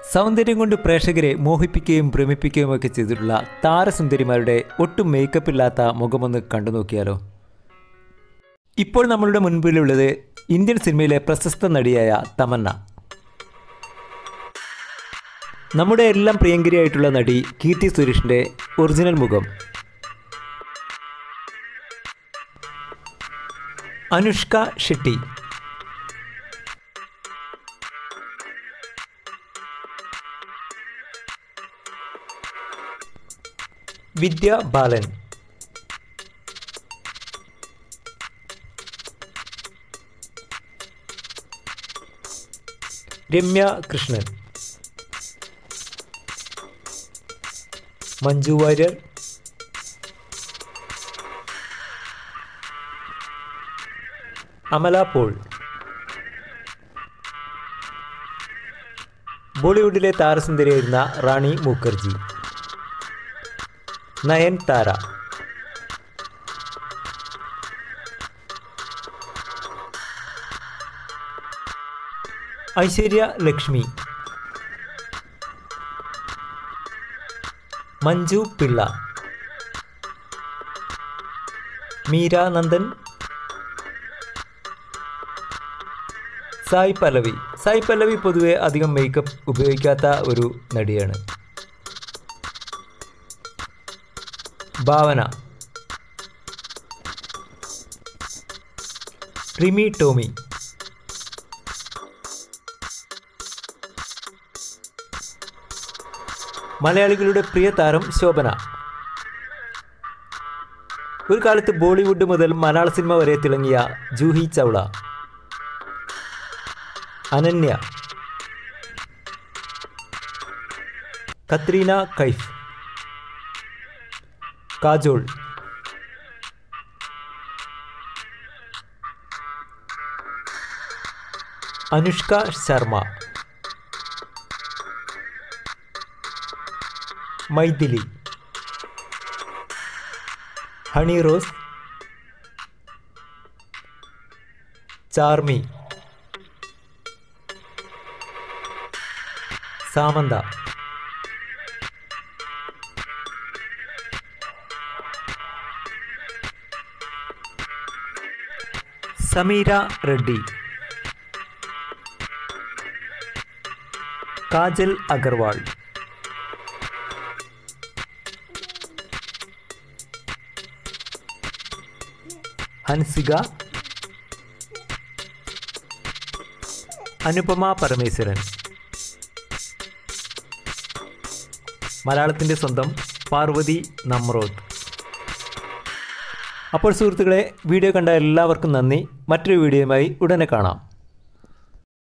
സൗന്ദര്യം കൊണ്ട് പ്രേക്ഷകരെ മോഹിപ്പിക്കുകയും ഭ്രമിപ്പിക്കുകയും ഒക്കെ ചെയ്തിട്ടുള്ള താരസുന്ദരിമാരുടെ ഒട്ടും മേക്കപ്പ് ഇല്ലാത്ത മുഖമൊന്ന് കണ്ടു നോക്കിയാലോ ഇപ്പോൾ നമ്മളുടെ മുൻപിലുള്ളത് ഇന്ത്യൻ സിനിമയിലെ പ്രശസ്ത നടിയായ തമന്ന നമ്മുടെ എല്ലാം പ്രിയങ്കരിയായിട്ടുള്ള നടി കീർത്തി സുരേഷിൻ്റെ ഒറിജിനൽ മുഖം അനുഷ്ക ഷെട്ടി വിദ്യ ബാലൻ രമ്യ കൃഷ്ണൻ മഞ്ജു വാര്യർ അമല പോൾ ബോളിവുഡിലെ താരസുന്ദരിയായിരുന്ന റാണി മുഖർജി നയൻ താര ഐശ്വര്യ ലക്ഷ്മി മഞ്ജു പിള്ള മീര നന്ദൻ സായ് പല്ലവി സായ് പല്ലവി പൊതുവെ അധികം മേക്കപ്പ് ഉപയോഗിക്കാത്ത ഒരു നടിയാണ് ഭാവന റിമി ടോമി മലയാളികളുടെ പ്രിയ താരം ശോഭന ഒരു കാലത്ത് ബോളിവുഡ് മുതൽ മലയാള സിനിമ വരെ തിളങ്ങിയ ജൂഹി ചൗള അനന്യ കത്രീന കൈഫ് കാജോൾ അനുഷ്ക ശർമ്മ മൈഥിലി ഹണി റോസ് ചാർമി സാമന്ത സമീര റെഡ്ഡി കാജൽ അഗർവാൾ ഹൻസിക അനുപമ പരമേശ്വരൻ മലയാളത്തിൻ്റെ സ്വന്തം പാർവതി നമ്രോത്ത് അപ്പോൾ സുഹൃത്തുക്കളെ വീഡിയോ കണ്ട എല്ലാവർക്കും നന്ദി മറ്റൊരു വീഡിയോയുമായി ഉടനെ കാണാം